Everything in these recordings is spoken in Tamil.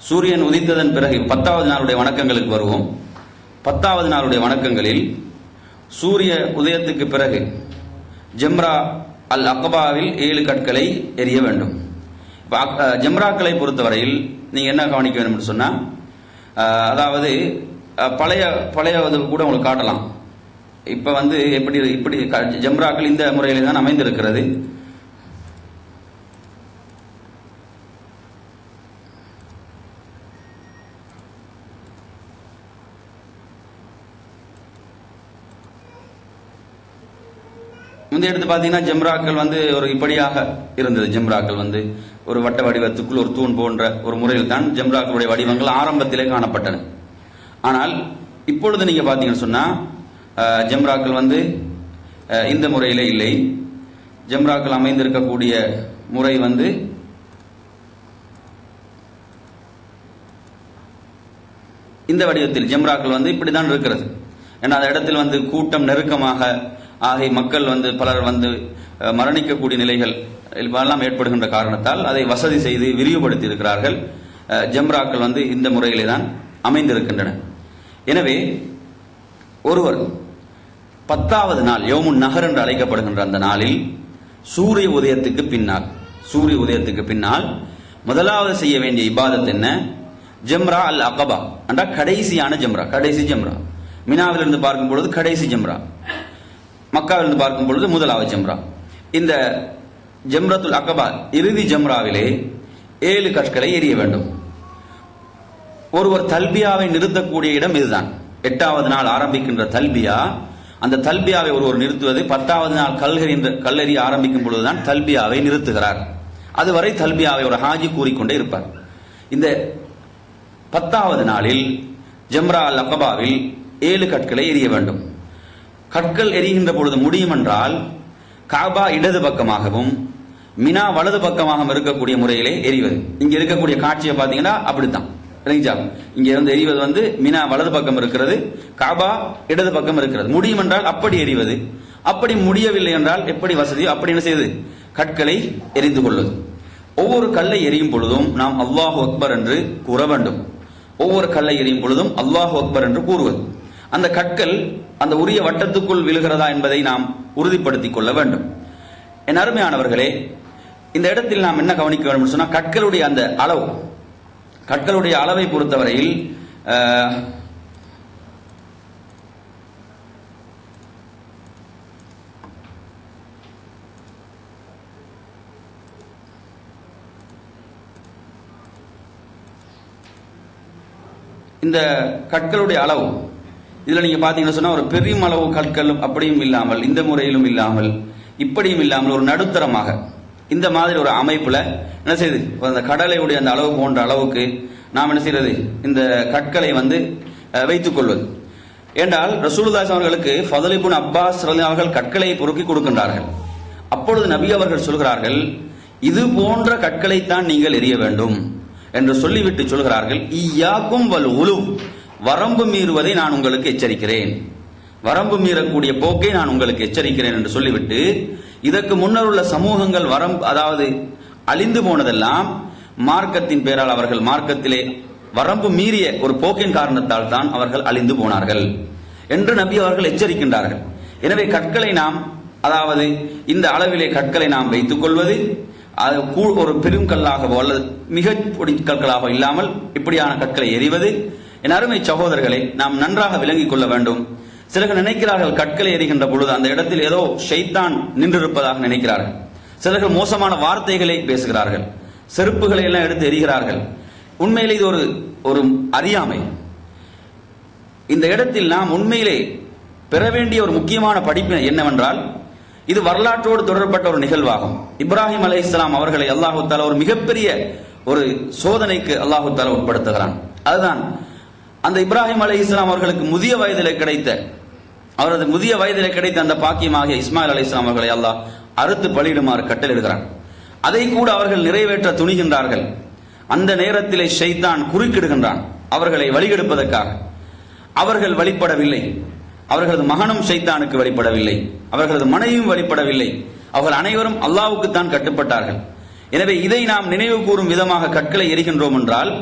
சூரியன் உதித்ததன் பிறகு பத்தாவது நாளுடைய வணக்கங்களுக்கு வருவோம் பத்தாவது நாளுடைய வணக்கங்களில் சூரிய உதயத்துக்கு பிறகு ஜம்ரா அல் அக்பாவில் ஏழு கற்களை எரிய வேண்டும் இப்ப அக்- அஹ், ஜம்ராக்களை பொறுத்தவரையில் நீங்க என்ன கவனிக்க வேண்டும் என்று சொன்னா அஹ், அதாவது அஹ், பழைய பழைய இது கூட உங்களுக்கு காட்டலாம் இப்ப வந்து எப்படி இப்படி க- ஜம்ராக்கள் இந்த முறையில தான் அமைந்திருக்கிறது முந்தைய எடுத்து பார்த்தீங்கன்னா ஜம்ராக்கள் வந்து ஒரு இப்படியாக இருந்தது ஜம்ராக்கள் வந்து ஒரு வட்ட வடிவத்துக்குள் ஒரு தூண் போன்ற ஒரு முறையில் தான் ஜம்ராக்களுடைய வடிவங்கள் ஆரம்பத்திலே காணப்பட்டன ஆனால் இப்பொழுது நீங்க பார்த்தீங்கன்னு சொன்னா அஹ், ஜம்ராக்கள் வந்து அஹ், இந்த முறையிலே இல்லை ஜம்ராக்கள் அமைந்திருக்கக்கூடிய முறை வந்து இந்த வடிவத்தில் ஜம்ராக்கள் வந்து இப்படிதான் இருக்கிறது ஏன்னா அந்த இடத்தில் வந்து கூட்டம் நெருக்கமாக ஆகி மக்கள் வந்து பலர் வந்து அஹ், மரணிக்கக்கூடிய நிலைகள் எல்லாம் ஏற்படுகின்ற காரணத்தால் அதை வசதி செய்து விரிவுபடுத்தி இருக்கிறார்கள் அஹ், ஜம்ராக்கள் வந்து இந்த முறையிலே தான் அமைந்திருக்கின்றன எனவே ஒருவர் பத்தாவது நாள் யோமுன் நகர் என்று அழைக்கப்படுகின்ற அந்த நாளில் சூரிய உதயத்துக்கு பின்னால் சூரிய உதயத்துக்கு பின்னால் முதலாவது செய்ய வேண்டிய இபாதத் என்ன ஜம்ரா அல் அகபா என்றா கடைசியான ஜம்ரா கடைசி ஜம்ரா மினாவிலிருந்து பார்க்கும் பொழுது கடைசி ஜம்ரா மக்காவிலிருந்து பார்க்கும் பொழுது முதலாவது ஜம்ரா இந்த ஜம்ரத்துல் அகபா இறுதி ஜம்ராவிலே ஏழு கற்களை எரிய வேண்டும் ஒருவர் தல்பியாவை நிறுத்தக்கூடிய இடம் இதுதான் எட்டாவது நாள் ஆரம்பிக்கின்ற தல்பியா அந்த தல்பியாவை ஒருவர் நிறுத்துவது பத்தாவது நாள் கல்கறின்ற கல்லறி ஆரம்பிக்கும் பொழுதுதான் தல்பியாவை நிறுத்துகிறார் அதுவரை தல்பியாவை ஒரு ஹாஜி கூறிக்கொண்டே இருப்பார் இந்த பத்தாவது நாளில் ஜம்ரா அல் அகபாவில் ஏழு கற்களை எரிய வேண்டும் கற்கள் எரிகின்ற பொழுது முடியும் என்றால் காபா இடது பக்கமாகவும் மினா வலது பக்கமாகவும் இருக்கக்கூடிய முறையிலே எரிவது இங்க இருக்கக்கூடிய காட்சியை பாத்தீங்கன்னா அப்படித்தான் சரிங்களா இங்க இருந்து எரிவது வந்து மினா வலது பக்கம் இருக்கிறது காபா இடது பக்கம் இருக்கிறது முடியும் என்றால் அப்படி எரிவது அப்படி முடியவில்லை என்றால் எப்படி வசதியோ அப்படி என்ன செய்வது கற்களை எரிந்து கொள்வது ஒவ்வொரு கல்லை எரியும் பொழுதும் நாம் அல்லாஹு அக்பர் என்று கூற வேண்டும் ஒவ்வொரு கல்லை எரியும் பொழுதும் அல்லாஹு அக்பர் என்று கூறுவது அந்த கற்கள் அந்த உரிய வட்டத்துக்குள் விழுகிறதா என்பதை நாம் உறுதிப்படுத்திக் கொள்ள வேண்டும் என் அருமையானவர்களே இந்த இடத்தில் நாம் என்ன கவனிக்க வேண்டும் சொன்னா கற்களுடைய அந்த அளவு கற்களுடைய அளவை பொறுத்தவரையில் அஹ், இந்த கற்களுடைய அளவு இதுல நீங்க பாத்தீங்கன்னா சொன்னா ஒரு பெரும் அளவு கற்கள் அப்படியும் இல்லாமல் இந்த முறையிலும் இல்லாமல் இப்படியும் இல்லாமல் ஒரு நடுத்தரமாக இந்த மாதிரி ஒரு அமைப்புல என்ன செய்யுது அந்த கடலையுடைய அந்த அளவு போன்ற அளவுக்கு நாம் என்ன செய்யறது இந்த கற்களை வந்து அஹ், வைத்துக் கொள்வது ஏண்டால் ரசூலுல்லாஸ் அவர்களுக்கு ஃபதலிபுன் அப்பாஸ் ரலியல்லாஹு அவர்கள் கற்களை பொறுக்கி கொடுக்கின்றார்கள் அப்பொழுது நபி அவர்கள் சொல்கிறார்கள் இது போன்ற கற்களைத்தான் நீங்கள் எரிய வேண்டும் என்று சொல்லிவிட்டு சொல்கிறார்கள் ஈயாக்கும் வல் உலு வரம்பு மீறுவதை நான் உங்களுக்கு எச்சரிக்கிறேன் வரம்பு மீறக்கூடிய போக்கை நான் உங்களுக்கு எச்சரிக்கிறேன் என்று சொல்லிவிட்டு இதற்கு முன்னர் உள்ள சமூகங்கள் வரம்பு அதாவது அழிந்து போனதெல்லாம் மார்க்கத்தின் பேரால் அவர்கள் மார்க்கத்திலே வரம்பு மீறிய ஒரு போக்கின் காரணத்தால் தான் அவர்கள் அழிந்து போனார்கள் என்று நபி அவர்கள் எச்சரிக்கின்றார்கள் எனவே கற்களை நாம் அதாவது இந்த அளவிலே கற்களை நாம் வைத்துக் கொள்வது அது கூ- ஒரு பெரும் கல்லாகவோ அல்லது மிக பொடி கற்களாக இல்லாமல் இப்படியான கற்களை எறிவது என் அருமை சகோதரர்களை நாம் நன்றாக விளங்கிக் கொள்ள வேண்டும் சிலர்கள் நினைக்கிறார்கள் கற்களை எறிகின்ற பொழுது அந்த இடத்தில் ஏதோ ஷைத்தான் நின்றிருப்பதாக நினைக்கிறார்கள் சிலர்கள் மோசமான வார்த்தைகளை பேசுகிறார்கள் செருப்புகளை எல்லாம் எடுத்து எறிகிறார்கள் உண்மையிலே இது ஒரு ஒரு அறியாமை இந்த இடத்தில் நாம் உண்மையிலே பெற வேண்டிய ஒரு முக்கியமான படிப்பு என்னவென்றால் இது வரலாற்றோடு தொடர்பட்ட ஒரு நிகழ்வாகும் இப்ராஹிம் அலை இஸ்லாம் அவர்களை அல்லாஹு தாலா ஒரு மிகப்பெரிய ஒரு சோதனைக்கு அல்லாஹு தாலா உட்படுத்துகிறான் அதுதான் அந்த இப்ராஹிம் அலை இஸ்லாம் அவர்களுக்கு முதிய வயதிலே கிடைத்த அவரது முதிய வயதிலே கிடைத்த அந்த பாக்கியமாகிய இஸ்மாயில் அலை இஸ்லாம் அவர்களை அல்லாஹ் அறுத்து பலியிடுமாறு கட்டளிடுகிறான் அதை கூட அவர்கள் நிறைவேற்ற துணிகின்றார்கள் அந்த நேரத்திலே ஷைத்தான் குறுக்கிடுகின்றான் அவர்களை வழிகெடுப்பதற்காக அவர்கள் வழிபடவில்லை அவர்களது மகனும் ஷைத்தானுக்கு வழிபடவில்லை அவர்களது மனைவியும் வழிபடவில்லை அவர்கள் அனைவரும் அல்லாஹ்வுக்கு தான் கட்டுப்பட்டார்கள் எனவே இதை நாம் நினைவு கூறும் விதமாக கற்களை எரிகின்றோம் என்றால்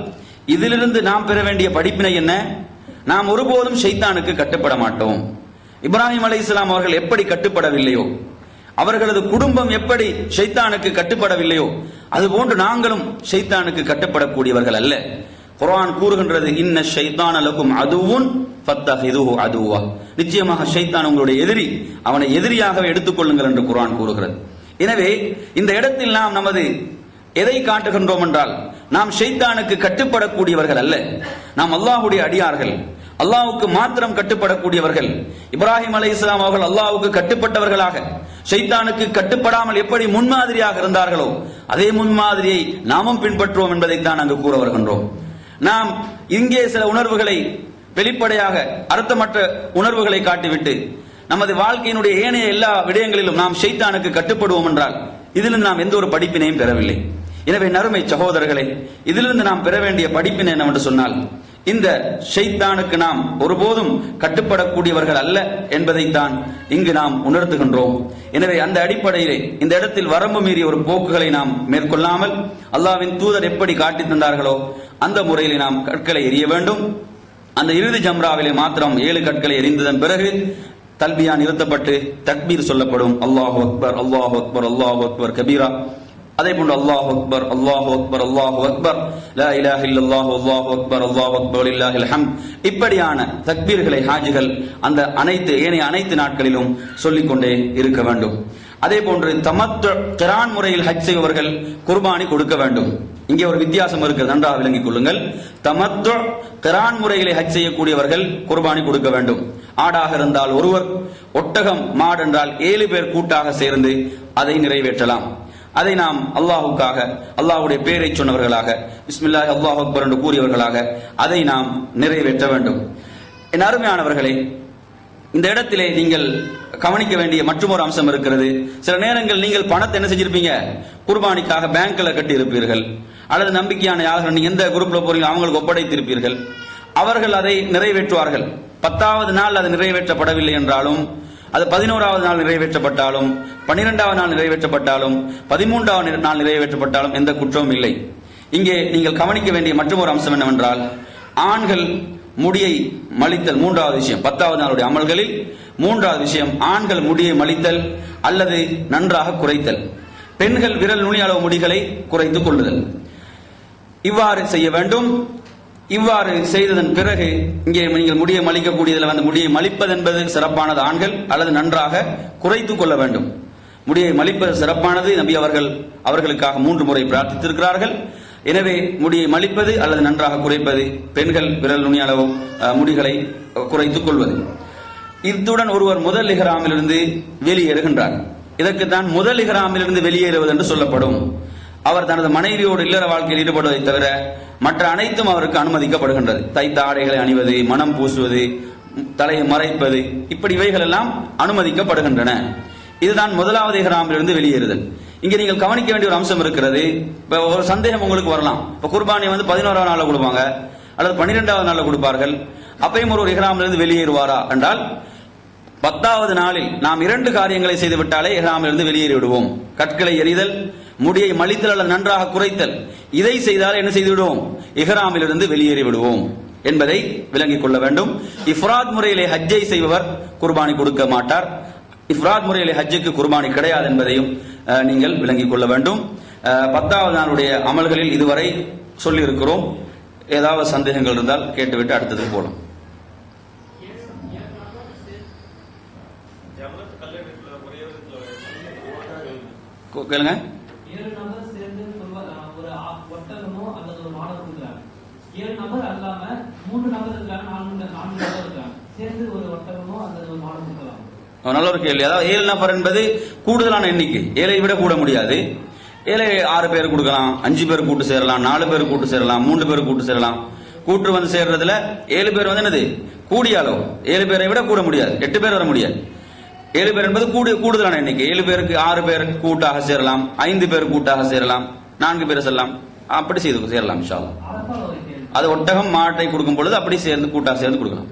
இதிலிருந்து நாம் பெற வேண்டிய படிப்பினை என்ன நாம் ஒருபோதும் ஷைத்தானுக்கு கட்டுப்பட மாட்டோம் இப்ராஹிம் அலை இஸ்லாம் அவர்கள் எப்படி கட்டுப்படவில்லையோ அவர்களது குடும்பம் எப்படி ஷைத்தானுக்கு கட்டுப்படவில்லையோ அதுபோன்று நாங்களும் ஷைத்தானுக்கு கட்டுப்படக்கூடியவர்கள் அல்ல குர்ஆன் கூறுகின்றது இன்ன ஷைத்தான் லக்கும் அதுவும் ஃபத்தஹிதுஹு அதுவா நிச்சயமாக ஷைத்தான் உங்களுடைய எதிரி அவனை எதிரியாகவே எடுத்துக்கொள்ளுங்கள் என்று குர்ஆன் கூறுகிறது எனவே இந்த இடத்தில் நாம் நமது எதை காட்டுகின்றோம் என்றால் நாம் ஷைத்தானுக்கு கட்டுப்படக்கூடியவர்கள் அல்ல நாம் அல்லாஹ்வுடைய அடியார்கள் அல்லாஹ்வுக்கு மாத்திரம் கட்டுப்படக்கூடியவர்கள் இப்ராஹிம் அலை இஸ்லாம் அவர்கள் அல்லாஹ்வுக்கு கட்டுப்பட்டவர்களாக ஷைத்தானுக்கு கட்டுப்படாமல் எப்படி முன்மாதிரியாக இருந்தார்களோ அதே முன்மாதிரியை நாமும் பின்பற்றுவோம் என்பதைத்தான் அங்கு கூற வருகின்றோம் நாம் இங்கே சில உணர்வுகளை வெளிப்படையாக அர்த்தமற்ற உணர்வுகளை காட்டிவிட்டு நமது வாழ்க்கையினுடைய ஏனைய எல்லா விடயங்களிலும் நாம் ஷைத்தானுக்கு கட்டுப்படுவோம் என்றால் இதிலிருந்து நாம் எந்த ஒரு படிப்பினையும் பெறவில்லை எனவே நறுமை சகோதரர்களே இதிலிருந்து நாம் பெற வேண்டிய படிப்பினை என்னவென்று சொன்னால் இந்த ஷைத்தானுக்கு நாம் ஒருபோதும் கட்டுப்படக்கூடியவர்கள் அல்ல என்பதைத்தான் இங்கு நாம் உணர்த்துகின்றோம் எனவே அந்த அடிப்படையிலே இந்த இடத்தில் வரம்பு மீறிய ஒரு போக்குகளை நாம் மேற்கொள்ளாமல் அல்லாவின் தூதர் எப்படி காட்டி தந்தார்களோ அந்த முறையில் நாம் கற்களை எரிய வேண்டும் அந்த இறுதி ஜம்ராவிலே மாத்திரம் ஏழு கற்களை எரிந்ததன் பிறகு தல்பியா நிறுத்தப்பட்டு தக்பீர் சொல்லப்படும் அல்லாஹ் அக்பர் அல்லாஹ் அக்பர் அல்லாஹ் அக்பர் கபீரா அதே போன்று அல்லாஹ் அக்பர் அல்லாஹ் அக்பர் அல்லாஹ் அக்பர் லா இலாஹ இல்லல்லாஹு அல்லாஹ் அக்பர் அல்லாஹ் அக்பர் லில்லாஹில் ஹம்த் இப்படியான தக்பீர்களை ஹாஜிகள் அந்த அனைத்து ஏனைய அனைத்து நாட்களிலும் சொல்லிக்கொண்டே இருக்க வேண்டும் அதே போன்று தமத்து கிரான் முறையில் ஹஜ் செய்பவர்கள் குர்பானி கொடுக்க வேண்டும் இங்கே ஒரு வித்தியாசம் இருக்கிறது நன்றாக விளங்கிக் கொள்ளுங்கள் தமத்து கிரான் முறைகளை ஹஜ் செய்யக்கூடியவர்கள் குர்பானி கொடுக்க வேண்டும் ஆடாக இருந்தால் ஒருவர் ஒட்டகம் மாடு என்றால் ஏழு பேர் கூட்டாக சேர்ந்து அதை நிறைவேற்றலாம் அதை நாம் அல்லாஹுக்காக அல்லாஹ்வுடைய பேரை சொன்னவர்களாக பிஸ்மில்லாஹ் அல்லாஹ் அக்பர் என்று கூறியவர்களாக அதை நாம் நிறைவேற்ற வேண்டும் என் அருமையானவர்களே இந்த இடத்திலே நீங்கள் கவனிக்க வேண்டிய மற்றொரு அம்சம் இருக்கிறது சில நேரங்கள் நீங்கள் பணத்தை என்ன செஞ்சிருப்பீங்க குர்பானிக்காக பேங்க்ல கட்டி இருப்பீர்கள் அல்லது நம்பிக்கையான யார்கள் நீங்க எந்த குரூப்ல போறீங்க அவங்களுக்கு ஒப்படைத்திருப்பீர்கள் அவர்கள் அதை நிறைவேற்றுவார்கள் பத்தாவது நாள் அது நிறைவேற்றப்படவில்லை என்றாலும் அது பதினோராவது நாள் நிறைவேற்றப்பட்டாலும் பன்னிரெண்டாவது நாள் நிறைவேற்றப்பட்டாலும் பதிமூன்றாவது நாள் நிறைவேற்றப்பட்டாலும் எந்த குற்றமும் இல்லை இங்கே நீங்கள் கவனிக்க வேண்டிய மற்றொரு அம்சம் என்னவென்றால் ஆண்கள் முடியை மலித்தல் மூன்றாவது விஷயம் பத்தாவது நாளுடைய அமல்களில் மூன்றாவது விஷயம் ஆண்கள் முடியை மலித்தல் அல்லது நன்றாக குறைத்தல் பெண்கள் விரல் நுனி அளவு முடிகளை குறைத்துக் கொள்ளுதல் இவ்வாறு செய்ய வேண்டும் இவ்வாறு செய்ததன் பிறகு இங்கே நீங்கள் முடியை மலிக்கக்கூடியதில் வந்து முடியை மலிப்பது என்பது சிறப்பானது ஆண்கள் அல்லது நன்றாக குறைத்துக் கொள்ள வேண்டும் முடியை மலிப்பது சிறப்பானது நபி அவர்கள் அவர்களுக்காக மூன்று முறை பிரார்த்தித்திருக்கிறார்கள் எனவே முடியை மலிப்பது அல்லது நன்றாக குறைப்பது பெண்கள் விரல் நுனி அளவு அஹ், முடிகளை குறைத்துக் கொள்வது இத்துடன் ஒருவர் முதல் இஹ்ராமிலிருந்து வெளியேறுகின்றார் இதற்குத்தான் முதல் இஹ்ராமிலிருந்து வெளியேறுவது என்று சொல்லப்படும் அவர் தனது மனைவியோடு இல்லற வாழ்க்கையில் ஈடுபடுவதை தவிர மற்ற அனைத்தும் அவருக்கு அனுமதிக்கப்படுகின்றது தைத்த ஆடைகளை அணிவது மனம் பூசுவது தலையை மறைப்பது இப்படி இவைகள் எல்லாம் அனுமதிக்கப்படுகின்றன இதுதான் முதலாவது இஹ்ராமிலிருந்து வெளியேறுதல் இங்க நீங்கள் கவனிக்க வேண்டிய ஒரு அம்சம் இருக்கிறது இப்ப ஒரு சந்தேகம் உங்களுக்கு வரலாம் இப்ப குர்பானி வந்து பதினோராவது நாள்ல கொடுப்பாங்க அல்லது பன்னிரெண்டாவது நாள்ல கொடுப்பார்கள் அப்பயும் ஒரு இஹ்ராமிலிருந்து வெளியேறுவாரா என்றால் பத்தாவது நாளில் நாம் இரண்டு காரியங்களை செய்து விட்டாலே இஹ்ராமிலிருந்து வெளியேறி விடுவோம் கற்களை எறிதல் முடியை மலித்தல் அல்லது நன்றாக குறைத்தல் இதை செய்தால் என்ன செய்து விடுவோம் இஹ்ராமிலிருந்து வெளியேறி விடுவோம் என்பதை விளங்கிக் கொள்ள வேண்டும் இஃப்ராத் முறையிலே ஹஜ்ஜை செய்பவர் குர்பானி கொடுக்க மாட்டார் இஃப்ராத் முறையிலே ஹஜ்ஜுக்கு குர்பானி கிடையாது என்பதையும் அஹ், நீங்கள் விளங்கிக் கொள்ள வேண்டும் அஹ், பத்தாவது நாளுடைய அமல்களில் இதுவரை சொல்லி இருக்கிறோம் ஏதாவது சந்தேகங்கள் இருந்தால் கேட்டுவிட்டு அடுத்ததுக்கு போலாம் கு- கேளுங்க ஏழு நபர் சேர்ந்து சொல்வ- அஹ் ஒரு ஆ- ஒட்டகமோ அல்லது ஒரு மாடோ கொடுக்குறாங்க ஏழு நபர் அல்லாம மூன்று நபர் இருக்காங்க நான்கு நான்கு நபர் இருக்காங்க சேர்ந்து ஒரு ஒட்டகமோ அல்லது ஒரு மாடோ கொடுக்கலாம் ஒரு நல்ல ஒரு கேள்வி அதாவது ஏழு நபர் என்பது கூடுதலான எண்ணிக்கை ஏழை விட கூட முடியாது ஏழை ஆறு பேர் கொடுக்கலாம் அஞ்சு பேர் கூட்டு சேரலாம் நாலு பேர் கூட்டு சேரலாம் மூன்று பேர் கூட்டு சேரலாம் கூட்டு வந்து சேர்றதுல ஏழு பேர் வந்து என்னது கூடிய அளவு ஏழு பேரை விட கூட முடியாது எட்டு பேர் வர முடியாது ஏழு பேர் என்பது கூடு கூடுதலான எண்ணிக்கை ஏழு பேருக்கு ஆறு பேர் கூட்டாக சேரலாம் ஐந்து பேர் கூட்டாக சேரலாம் நான்கு பேர் செல்லலாம் அப்படி செய்து சேரலாம் இன்ஷா அல்லாஹ். அரபால ஒரு கேள்வி அது ஒட்டகம் மாட்டை கொடுக்கும் பொழுது அப்படி சேர்ந்து கூட்டாக சேர்ந்து கொடுக்கலாம்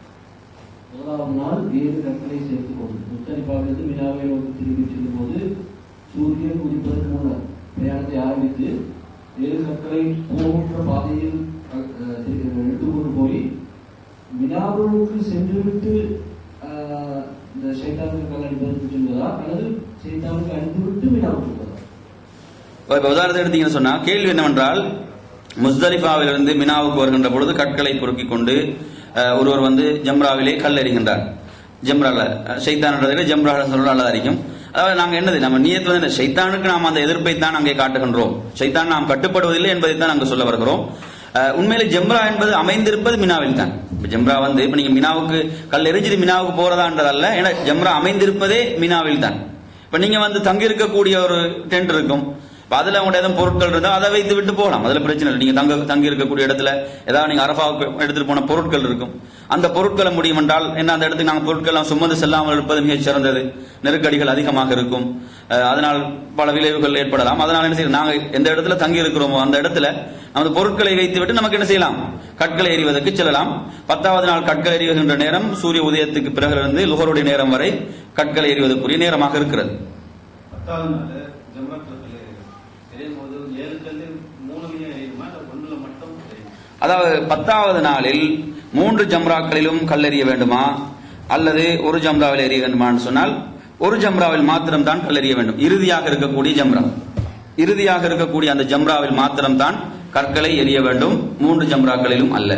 முதலாவது நாள் ஏழு கற்களை சேர்த்துக் கொண்டு முத்தரிப்பாவிலிருந்து விழாவை நோக்கி திரும்பி செல்லும்போது சூரியன் உதிப்பதற்கு முன்னர் பிரயாணத்தை ஆரம்பித்து ஏழு கற்களை போகின்ற பாதையில் அஹ், அஹ், எடுத்துக்கொண்டு போய் வினாவுக்கு சென்றுவிட்டு அஹ், இந்த சைத்தானுக்கு கல் அடிப்பதற்கு செல்வதா அல்லது சைத்தானுக்கு அடித்துவிட்டு வினாவுக்கு செல்வதா இப்ப உதாரணத்தை எடுத்தீங்கன்னு சொன்னா கேள்வி என்னவென்றால் முஸ்தலிஃபாவிலிருந்து மினாவுக்கு வருகின்ற பொழுது கற்களை பொறுக்கி கொண்டு அஹ், ஒருவர் வந்து ஜம்ராவிலே கல் எறிகின்றார் ஜம்ரால ஷைத்தான்ன்றதை ஜம்ரால சொல்ல நல்லா இருக்கும் அதாவது நாங்க என்னது நம்ம நியத்து வந்து ஷைத்தானுக்கு நாம் அந்த எதிர்ப்பை தான் அங்கே காட்டுகின்றோம் ஷைத்தான் நாம் கட்டுப்படுவதில்லை என்பதை தான் நாங்கள் சொல்ல வருகிறோம் அஹ், உண்மையிலே ஜம்ரா என்பது அமைந்திருப்பது மினாவில் தான் இப்ப ஜம்ரா வந்து இப்ப நீங்க மினாவுக்கு கல் எரிஞ்சிட்டு மினாவுக்கு போறதான்றதல்ல ஏன்னா ஜம்ரா அமைந்திருப்பதே மினாவில் தான் இப்ப நீங்க வந்து தங்கி இருக்கக்கூடிய ஒரு டென்ட் இருக்கும் இப்ப அதுல உங்களோட எதுவும் பொருட்கள் இருந்தா அதை வைத்து விட்டு போகலாம் அதுல பிரச்சனை இல்லை நீங்க தங்க தங்கி இருக்கக்கூடிய இடத்துல ஏதாவது நீங்க அரபாவுக்கு எடுத்துட்டு போன பொருட்கள் இருக்கும் அந்த பொருட்களை முடியும் என்றால் என்ன அந்த இடத்துக்கு நாங்கள் பொருட்கள் எல்லாம் சுமந்து செல்லாமல் இருப்பது மிகச் சிறந்தது நெருக்கடிகள் அதிகமாக இருக்கும் அஹ் அதனால் பல விளைவுகள் ஏற்படலாம் அதனால என்ன செய்யணும் நாங்க எந்த இடத்துல தங்கி இருக்கிறோமோ அந்த இடத்துல நமது பொருட்களை வைத்து விட்டு நமக்கு என்ன செய்யலாம் கற்களை எறிவதற்கு செல்லலாம் பத்தாவது நாள் கற்கள் எறிகின்ற நேரம் சூரிய உதயத்துக்கு பிறகிலிருந்து லுகருடைய நேரம் வரை கற்களை எறிவதற்குரிய நேரமாக இருக்கிறது பத்தாவது நாள் ஜம்மத்தில் எரியும் போது ஏழு கல்லு மூணுலையும் எரியுமா இல்லை ஒண்ணுல மட்டும் எரியுமா அதாவது பத்தாவது நாளில் மூன்று ஜம்ராக்களிலும் கல்லெறிய வேண்டுமா அல்லது ஒரு ஜம்ராவில் எறிய வேண்டுமான்னு சொன்னால் ஒரு ஜம்ராவில் மாத்திரம்தான் கல்லெறிய வேண்டும் இறுதியாக இருக்கக்கூடிய ஜம்ரா இறுதியாக இருக்கக்கூடிய அந்த ஜம்ராவில் மாத்திரம்தான் கற்களை எறிய வேண்டும் மூன்று ஜம்ராக்களிலும் அல்ல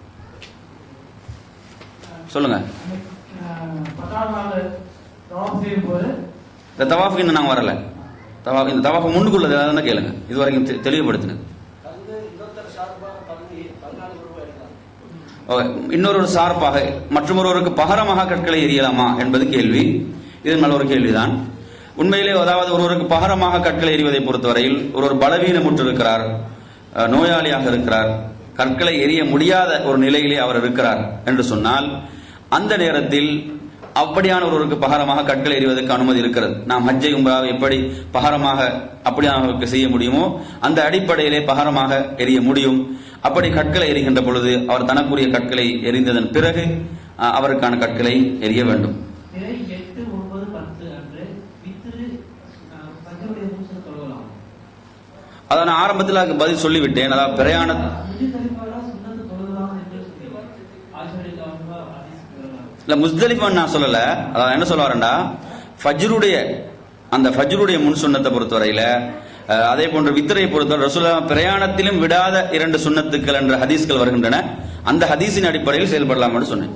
சொல்லுங்க பத்தாவது நாள் தவாப் செய்யும் போது இந்த தவாஃபுக்கு இன்னும் நாங்க வரல தவாஃப் இந்த தவாஃபு முன்னுக்குள்ளது தான் கேளுங்க இது வரைக்கும் தெ- தெளிவுபடுத்தினது வந்து இன்னொருத்தர் சார்பாக பண்ணி பதினாலு ரூபாய் எடுக்கலாம் ஓ, இன்னொரு சார்பாக மற்றொருவருக்கு பகரமாக கற்களை எறியலாமா என்பது கேள்வி இது நல்ல ஒரு கேள்விதான் உண்மையிலே அதாவது ஒருவருக்கு பகரமாக கற்களை எறிவதை பொறுத்தவரையில் ஒருவர் பலவீனமுற்று இருக்கிறார் அஹ், நோயாளியாக இருக்கிறார் கற்களை எறிய முடியாத ஒரு நிலையிலே அவர் இருக்கிறார் என்று சொன்னால் அந்த நேரத்தில் அப்படியான ஒருவருக்கு பகரமாக கற்களை எறிவதற்கு அனுமதி இருக்கிறது நாம் ஹஜ்ஜை உம்ராவை எப்படி பகரமாக அப்படியானவர்களுக்கு செய்ய முடியுமோ அந்த அடிப்படையிலே பகரமாக எறிய முடியும் அப்படி கற்களை எறிகின்ற பொழுது அவர் தனக்குரிய கற்களை எறிந்ததன் பிறகு அஹ், அவருக்கான கற்களை எறிய வேண்டும் திரை எட்டு ஒன்பது பத்து அன்று வித்திரு பஞ்சமுடைய மூசல் தொழலாம் அதை நான் ஆரம்பத்தில் அதுக்கு பதில் சொல்லிவிட்டேன் அதாவது பிரயாண முஜிதலிஃபால சுன்னத்து தொழுகலாம் என்று சொன்னீங்க ஆசிரியர் கவர்மா ஹதீஸ் சொல்லலாம் இல்ல முஸ்தலிஃபான்னு நான் சொல்லல அதாவது என்ன சொல்ல வரேன்டா ஃபஜ்ருடைய அந்த ஃபஜ்ருடைய முன் சுன்னத்தை பொறுத்தவரையில அஹ், அதே போன்ற வித்திரையை பொறுத்தவரை ரசூலா பிரயாணத்திலும் விடாத இரண்டு சுன்னத்துக்கள் என்ற ஹதீஸ்கள் வருகின்றன அந்த ஹதீஸின் அடிப்படையில் செயல்படலாம் என்று சொன்னேன்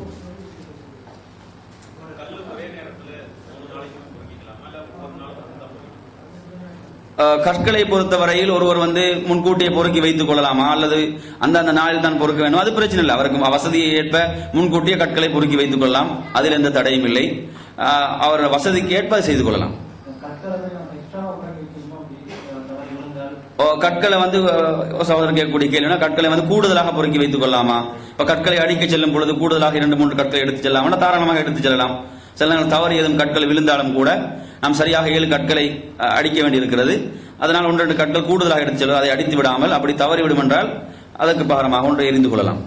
கல்லு ஒரே நேரத்துல மூணு நாளைக்கு பொறுக்கிக்கலாமா இல்ல ஒவ்வொரு நாளும் தான் பொறுக்கிக்கலாம் அஹ், கற்களை பொறுத்தவரையில் ஒருவர் வந்து முன்கூட்டியே பொறுக்கி வைத்துக் கொள்ளலாமா அல்லது அந்த அந்த நாளில் தான் பொறுக்க வேண்டும் அது பிரச்சனை இல்லை அவருக்கு வசதியை ஏற்ப முன்கூட்டியே கற்களை பொறுக்கி வைத்துக் கொள்ளலாம் அதில் எந்த தடையும் இல்லை அஹ், அவர் வசதிக்கு ஏற்ப அதை செய்து கொள்ளலாம் கற்களை நம்ம எக்ஸ்ட்ரா உட்காந்து வைக்கணுமா அப்படி தவறி விழுந்தால் ஓ, கற்களை வந்து அஹ், சகோதரர் கேட்கக்கூடிய கேள்வினா கற்களை வந்து கூடுதலாக பொறுக்கி வைத்துக் கொள்ளலாமா இப்ப கற்களை அடிக்க செல்லும் பொழுது கூடுதலாக இரண்டு மூன்று கற்களை எடுத்து செல்லலாம் தாராளமாக எடுத்து செல்லலாம் சில நேரம் தவறு ஏதும் கற்கள் விழுந்தாலும் கூட நாம் சரியாக ஏழு கற்களை அஹ், அடிக்க வேண்டியிருக்கிறது அதனால் ஒன்று ரெண்டு கற்கள் கூடுதலாக எடுத்து செல்வது அதை அடித்து விடாமல் அப்படி தவறி விடும் என்றால் அதற்கு பாரமாக ஒன்றை எரிந்து கொள்ளலாம்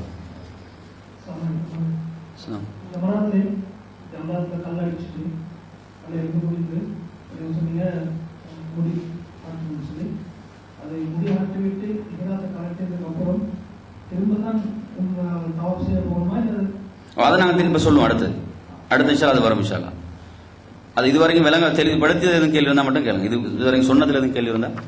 ஜமராத்து ஜமராத்துல கல் அடிச்சுட்டு அதை எடுத்து முடித்து நீங்க சொன்னீங்க முடி ஆட்டணும்னு சொல்லி அதை முடி ஆட்டி விட்டு ஜமராத்தை கலட்டியதுக்கு அப்புறம் திரும்ப தான் தவாப் செய்ய போகணுமா இல்லை அதை நாங்கள் திரும்ப சொல்லுவோம் அடுத்து அடுத்த இன்ஷா அது வரும் இன்ஷா அல்லாஹ். அது இதுவரைக்கும் விளங்க தெளிவுபடுத்தியது எதுவும் கேள்வி இருந்தால் மட்டும் கேளுங்க இது இதுவரைக்கும் சொன்னதுல எதுவும் கேள்வி இருந்தா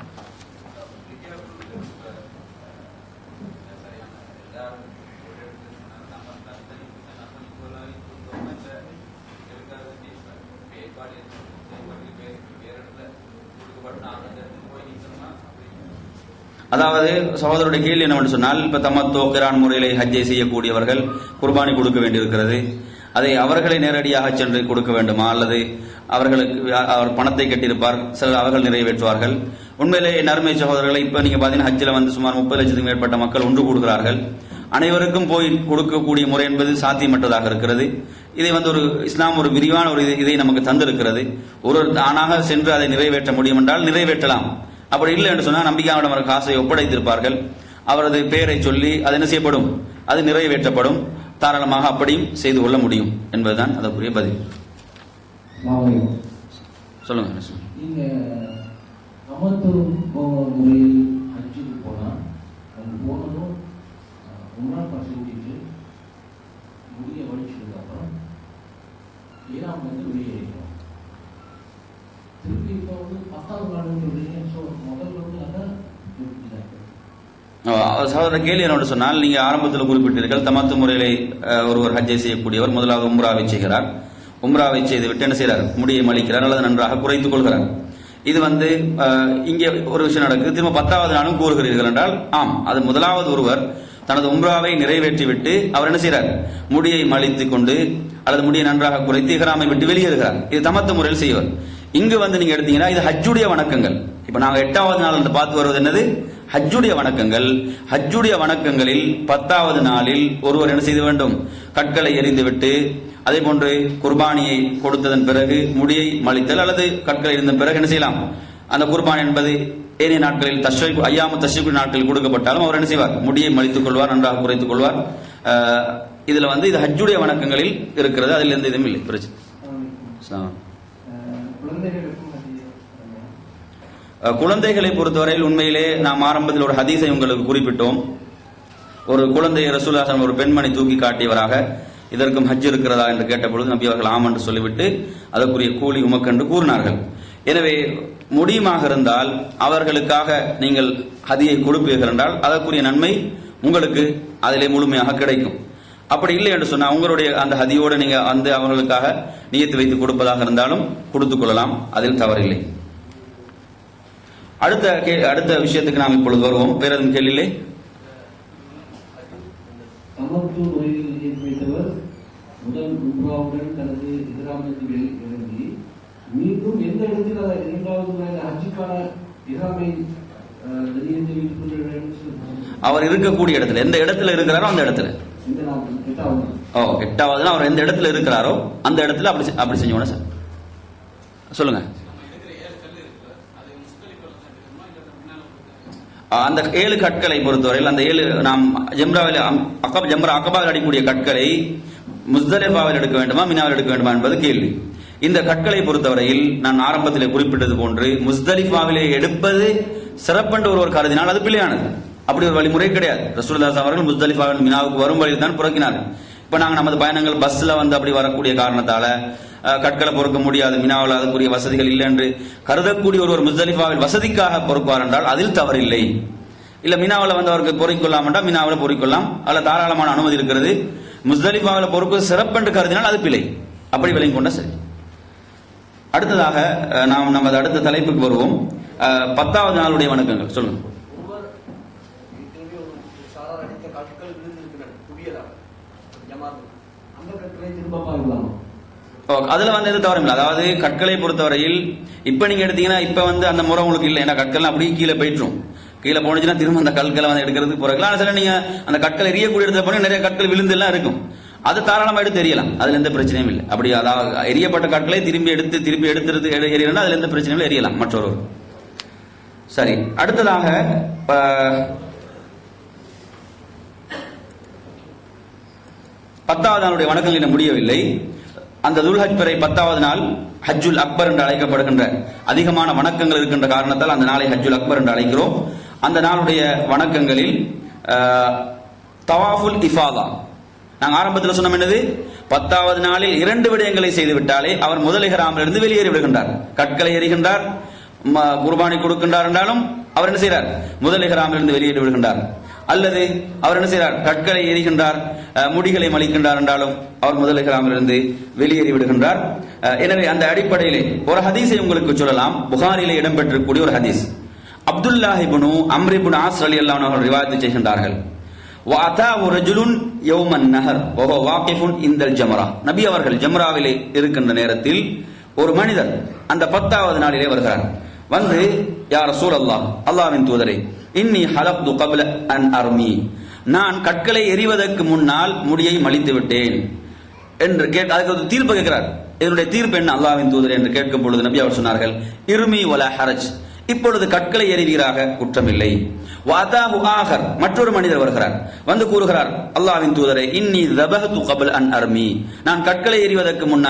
அதாவது சகோதரருடைய கேள்வி என்னவென்று சொன்னால் இப்ப தமத்தோ கிரான் முறையிலே ஹஜ்ஜை செய்யக்கூடியவர்கள் குர்பானி கொடுக்க வேண்டியிருக்கிறது அதை அவர்களை நேரடியாக சென்று கொடுக்க வேண்டுமா அல்லது அவர்களுக்கு அவர் பணத்தை கட்டியிருப்பார் சில அவர்கள் நிறைவேற்றுவார்கள் உண்மையிலே நறுமை சகோதரர்களை இப்ப நீங்க பாத்தீங்கன்னா ஹஜ்ஜில் வந்து சுமார் முப்பது லட்சத்துக்கும் மேற்பட்ட மக்கள் ஒன்று கூடுகிறார்கள் அனைவருக்கும் போய் கொடுக்கக்கூடிய முறை என்பது சாத்தியமற்றதாக இருக்கிறது இதை வந்து ஒரு இஸ்லாம் ஒரு விரிவான ஒரு இது- இதை நமக்கு தந்திருக்கிறது ஒரு தானாக சென்று அதை நிறைவேற்ற முடியும் என்றால் நிறைவேற்றலாம் அப்படி இல்லை என்று சொன்னால் நம்பிக்கையாளரிடம் அவர் காசை ஒப்படைத்திருப்பார்கள் அவரது பெயரை சொல்லி அது என்ன செய்யப்படும் அது நிறைவேற்றப்படும் தாராளமாக அப்படியும் செய்து கொள்ள முடியும் என்பதுதான் அதற்குரிய பதில் மாவட்டம் சொல்லுங்க என்ன சொல்லுங்க. நீங்க தமத்துவ முறையில் ஹஜ்ஜுக்கு போனால் அங்கே போனதும் உம்ரா பசி ஊட்டிட்டு முடிய வலிச்சதுக்கு அப்புறம் ஈரான் வந்து வெளியேறிடும் திருப்பி இப்போ வந்து பத்தாவது நாடு சொல்றீங்க ஸோ முதல்ல வந்து அதான் இல்லை அஹ் சகோதர கேள்வி என்னோட சொன்னால் நீங்க ஆரம்பத்தில் குறிப்பிட்டீர்கள் தமத்து முறையிலே அஹ், ஒருவர் ஹஜ்ஜை செய்யக்கூடியவர் முதலாவது உம்ராவை செய்கிறார் உம்ராவை செய்து விட்டு என்ன செய்கிறார் முடியை மலிக்கிறார் அல்லது நன்றாக குறைத்துக் கொள்கிறார் இது வந்து அஹ், இங்கே ஒரு விஷயம் நடக்குது திரும்ப பத்தாவது நாளும் கூறுகிறீர்கள் என்றால் ஆம் அது முதலாவது ஒருவர் தனது உம்ராவை நிறைவேற்றிவிட்டு அவர் என்ன செய்கிறார் முடியை மலித்துக் கொண்டு அல்லது முடியை நன்றாக குறைத்து இஹ்ராமை விட்டு வெளியேறுகிறார் இது தமத்து முறையில் செய்வர் இங்கு வந்து நீங்க எடுத்தீங்கன்னா இது ஹஜ்ஜுடைய வணக்கங்கள் இப்ப நாங்க எட்டாவது நாள் வந்து பார்த்து வருவது என்னது ஹஜ்ஜுடைய வணக்கங்கள் ஹஜ்ஜுடைய வணக்கங்களில் பத்தாவது நாளில் ஒருவர் என்ன செய்ய வேண்டும் கற்களை எறிந்துவிட்டு அதே போன்று குர்பானியை கொடுத்ததன் பிறகு முடியை மலித்தல் அல்லது கற்களை எறிந்த பிறகு என்ன செய்யலாம் அந்த குர்பான் என்பது ஏனைய நாட்களில் தஷ்வை ஐயாம தஷ்வை நாட்களில் கொடுக்கப்பட்டாலும் அவர் என்ன செய்வார் முடியை மலித்துக் கொள்வார் நன்றாக குறைத்துக் கொள்வார் அஹ், இதுல வந்து இது ஹஜ்ஜுடைய வணக்கங்களில் இருக்கிறது அதில் எந்த இதுவும் இல்லை பிரச்சனை அஸ்ஸலாமு குழந்தைகளுக்கும் அஹ் குழந்தைகளை பொறுத்தவரையில் உண்மையிலே நாம் ஆரம்பத்தில் ஒரு ஹதீஸை உங்களுக்கு குறிப்பிட்டோம் ஒரு குழந்தையை ரசூலாசன் ஒரு பெண்மணி தூக்கி காட்டியவராக இதற்கும் ஹஜ் இருக்கிறதா என்று கேட்டபொழுது நபி அவர்கள் ஆம் என்று சொல்லிவிட்டு அதற்குரிய கூலி உமக்கென்று கூறினார்கள் எனவே முடியுமாக இருந்தால் அவர்களுக்காக நீங்கள் ஹதியை கொடுப்பீர்கள் என்றால் அதற்குரிய நன்மை உங்களுக்கு அதிலே முழுமையாக கிடைக்கும் அப்படி இல்லை என்று சொன்னால் உங்களுடைய அந்த ஹதியோடு நீங்க அந்த அவர்களுக்காக நியத்து வைத்து கொடுப்பதாக இருந்தாலும் கொடுத்துக் கொள்ளலாம் அதில் தவறில்லை அடுத்த கே- அடுத்த விஷயத்துக்கு நாம் இப்பொழுது வருவோம் வேற எதுவும் கேள்வி இல்லை தமத்து முறையில் நியமித்து வைத்தவர் முதல் உம்ராவுடன் தனது இஹ்ராமத்தில் வெளி- இறங்கி மீண்டும் எந்த இடத்தில் அதை இரண்டாவது முறை அந்த ஹஜ்ஜுக்கான இஹ்ராமை அஹ், நியமித்து வைத்துக் கொள்ள வேண்டும் சொல்லி- அவர் இருக்கக்கூடிய இடத்துல எந்த இடத்துல இருக்கிறாரோ அந்த இடத்துல இந்த நாள் எட்டாவது நாள் ஓ எட்டாவதுனா அவர் எந்த இடத்துல இருக்கிறாரோ அந்த இடத்துல அப்படி செ- அப்படி செஞ்சோட சார் சொல்லுங்க ஆஹ் அந்த ஏழு கற்களை பொறுத்தவரையில் அந்த ஏழு நாம் ஜெம்ராவில் அம்- அக்கப் ஜம்ரா அக்கபாவில் அடிக்கக்கூடிய கற்களை முஸ்தலிஃபாவில் எடுக்க வேண்டுமா மினாவில் எடுக்க வேண்டுமா என்பது கேள்வி இந்த கற்களை பொறுத்தவரையில் நான் ஆரம்பத்திலே குறிப்பிட்டது போன்று முஸ்தலிஃபாவிலே எடுப்பது சிறப்பென்று ஒருவர் கருதினால் அது பிழையானது அப்படி ஒரு வழிமுறை கிடையாது ரசூலுல்லாஹ் அவர்கள் முஸ்தலிஃபாவின் மினாவுக்கு வரும் வழியில் தான் புறக்கினார்கள் இப்ப நாங்க நமது பயணங்கள் பஸ்ல வந்து அப்படி வரக்கூடிய காரணத்தால அஹ், கற்களை பொறுக்க முடியாது மினாவில் அதுக்குரிய வசதிகள் இல்லை என்று கருதக்கூடிய ஒருவர் முஸ்தலிஃபாவில் வசதிக்காக பொறுப்பார் என்றால் அதில் தவறில்லை இல்ல மினாவில் வந்து அவருக்கு பொறிக்கொள்ளாம் என்றால் மினாவில் பொறிக்கொள்ளலாம் அல்ல தாராளமான அனுமதி இருக்கிறது முஸ்தலிஃபாவில் பொறுப்பு சிறப்பென்று கருதினால் அது பிழை அப்படி விளங்கி கொண்ட சரி அடுத்ததாக அஹ், நாம் நமது அடுத்த தலைப்புக்கு வருவோம் அஹ், பத்தாவது நாளுடைய வணக்கங்கள் சொல்லுங்க ஒருவர் ஏற்கனவே ஒரு சாரார் அடித்த கற்கள் விழுந்திருக்கிறது புதியதாக ஜமாத்து அந்த கற்களை திரும்ப பார்க்கலாமா ஓ, அதுல வந்து எது தவறும் இல்லை அதாவது கற்களை பொறுத்தவரையில் இப்ப நீங்க எடுத்தீங்கன்னா இப்ப வந்து அந்த முறை உங்களுக்கு இல்லை ஏன்னா கற்கள் அப்படியே கீழே போயிட்டுரும் கீழே போனுச்சுன்னா திரும்ப அந்த கற்களை வந்து எடுக்கிறதுக்கு போறதுக்கு ஆனா சில நீங்க அந்த கற்கள் எரியக்கூடிய இடத்துல போனா நிறைய கற்கள் விழுந்து எல்லாம் இருக்கும் அது தாராளமா எடுத்து எரியலாம் அதுல எந்த பிரச்சனையும் இல்லை அப்படி அதாவது எரியப்பட்ட கற்களை திரும்பி எடுத்து திரும்பி எடுத்துறது எரியணும் அதுல எந்த பிரச்சனையும் இல்லை எரியலாம் மற்றொரு சரி அடுத்ததாக அஹ், பத்தாவது நாளுடைய வணக்கங்கள் இன்னும் முடியவில்லை அந்த துல்ஹஜ் பிறை பத்தாவது நாள் ஹஜ்ஜுல் அக்பர் என்று அழைக்கப்படுகின்ற அதிகமான வணக்கங்கள் இருக்கின்ற காரணத்தால் அந்த நாளை ஹஜ்ஜுல் அக்பர் என்று அழைக்கிறோம் அந்த நாளுடைய வணக்கங்களில் அஹ், தவாஃபுல் இஃபாதா நாங்கள் ஆரம்பத்தில் சொன்னோம் என்னது பத்தாவது நாளில் இரண்டு விடயங்களை செய்து விட்டாலே அவர் முதல் இஹ்ராமிலிருந்து வெளியேறி விடுகின்றார் கற்களை எறிகின்றார் ம- குர்பானி கொடுக்கின்றார் என்றாலும் அவர் என்ன செய்கிறார் முதல் இஹ்ராமிலிருந்து வெளியேறி விடுகின்றார் அல்லது அவர் என்ன செய்கிறார் கற்களை எரிகின்றார் அஹ், முடிகளை மலிக்கின்றார் என்றாலும் அவர் முதல் இஹ்ராமிலிருந்து வெளியேறி விடுகின்றார் அஹ், எனவே அந்த அடிப்படையிலே ஒரு ஹதீஸை உங்களுக்கு சொல்லலாம் புகாரிலே இடம்பெற்றிருக்கக்கூடிய ஒரு ஹதீஸ் அப்துல்லாஹிபுனு அம்ரிபுன் ஆஸ் அலி அல்லாஹ் அவர்கள் ரிவாயத்து செய்கின்றார்கள் وَأَتَاهُ رَجُلٌ يَوْمَ النَّهَرِ وَهُوَ واقف عند الجمرة நபி அவர்கள் ஜம்ராவிலே இருக்கின்ற நேரத்தில் ஒரு மனிதர் அந்த பத்தாவது நாளிலே வருகிறார் வந்து யா ரசூல் அல்லாஹ் அல்லாஹ்வின் தூதரே இன்னி ஹலப்து கப்ல அன் அர்மி நான் கற்களை எறிவதற்கு முன்னால் முடியை மலித்து விட்டேன் என்று கேட்டு அதுக்கு ஒரு தீர்ப்பு கேட்கிறார் இதனுடைய தீர்ப்பு என்ன அல்லாஹ்வின் தூதர் என்று கேட்கும் பொழுது நபி அவர் சொன்னார்கள் இருமி வல ஹரஜ் இப்பொழுது கற்களை எறிவீராக குற்றமில்லை வாதாஹு ஆகர் மற்றொரு மனிதர் வருகிறார் வந்து கூறுகிறார் அல்லாஹ்வின் தூதரே இன்னி தபஹது கபல் அன் அர்மி நான் கற்களை எறிவதற்கு முன்னால்